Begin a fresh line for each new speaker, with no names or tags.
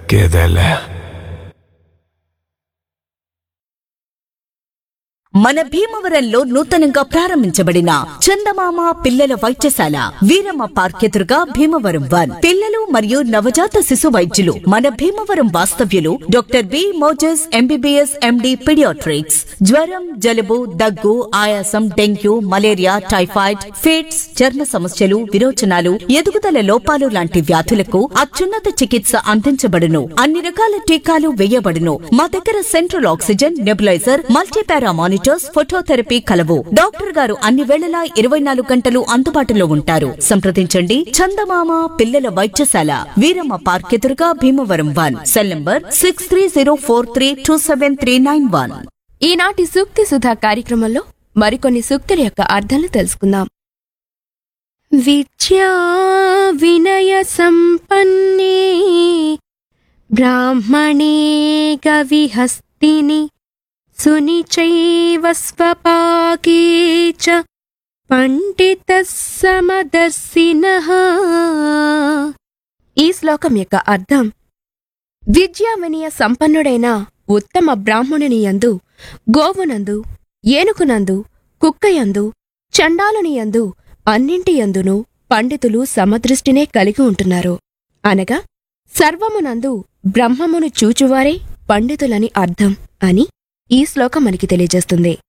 తగ్గేదేలే
మన భీమవరంలో నూతనంగా ప్రారంభించబడిన చందమామ పిల్లల వైద్యశాల వీరమ్మ పార్క్ ఎదురుగా భీమవరం వన్ పిల్లలు మరియు నవజాత శిశు వైద్యులు మన భీమవరం వాస్తవ్యులు doctor B Moses MBBS MD paediatrics జ్వరం జలుబు దగ్గు ఆయాసం డెంగ్యూ మలేరియా టైఫాయిడ్ ఫిట్స్ చర్మ సమస్యలు విరోచనాలు ఎదుగుదల లోపాలు లాంటి వ్యాధులకు అత్యున్నత చికిత్స అందించబడును అన్ని రకాల టీకాలు వేయబడును మా దగ్గర central oxygen nebuliser multipara monitors phototherapy కలవు డాక్టర్ గారు అన్ని వేళలా ఇరవై నాలుగు గంటలు అందుబాటులో ఉంటారు సంప్రదించండి చందమామ పిల్లల వైద్యశాల వీరమ్మ పార్క్ ఎదురుగా Bhimavaram one cell number six three zero four three two seven three nine one
ఈనాటి సూక్తి సుధా కార్యక్రమంలో మరికొన్ని సూక్తుల యొక్క అర్థాలు తెలుసుకుందాం విద్యా వినయ సంపన్నే బ్రాహ్మణే గవిహస్తిని సునిచైవ స్వపాకే చ పండిత సమదర్శినః ఈ శ్లోకం యొక్క అర్థం విద్యా వినయ సంపన్నుడైన ఉత్తమ బ్రాహ్మణుని యందు గోవునందు ఏనుగునందు కుక్కయందు చండాలుని యందు అన్నింటి యందును పండితులు సమదృష్టినే కలిగి ఉంటున్నారు అనగా సర్వమునందు బ్రహ్మమును చూచువారే పండితులని అర్థం అని ఈ శ్లోకం మనకి తెలియజేస్తుంది